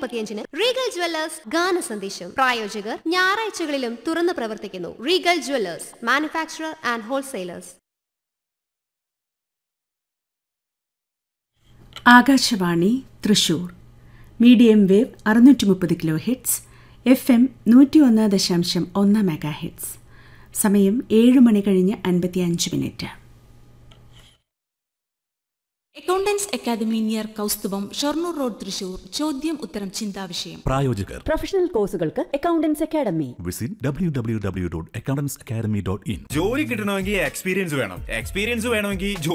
മുപ്പത്തിയഞ്ചിന് Regal Jewellers ഗാന സന്ദേശം പ്രായോജകർ ഞായറാഴ്ചകളിലും തുറന്നു പ്രവർത്തിക്കുന്നു Regal jewellers manufacturer and wholesalers Akashvani Thrissur medium wave അറുന്നൂറ്റി മുപ്പത് കിലോ ഹിറ്റ്സ് എഫ് എം നൂറ്റി ഒന്ന് ദശാംശം ഒന്ന് മെഗാ ഹിറ്റ്സ് സമയം ഏഴ് മണി കഴിഞ്ഞ് അൻപത്തിയഞ്ച് minute accountants academy near Kausthubham Shoranur road Thrissur ചോദ്യം ഉത്തരം ചിന്താവിഷയം പ്രായോജകർ പ്രൊഫഷണൽ കോഴ്സുകൾക്ക് accountants academy visit W W W dot accountants academy dot in ജോലി കിട്ടണമെങ്കിൽ എക്സ്പീരിയൻസ് വേണം എക്സ്പീരിയൻസ് വേണമെങ്കിൽ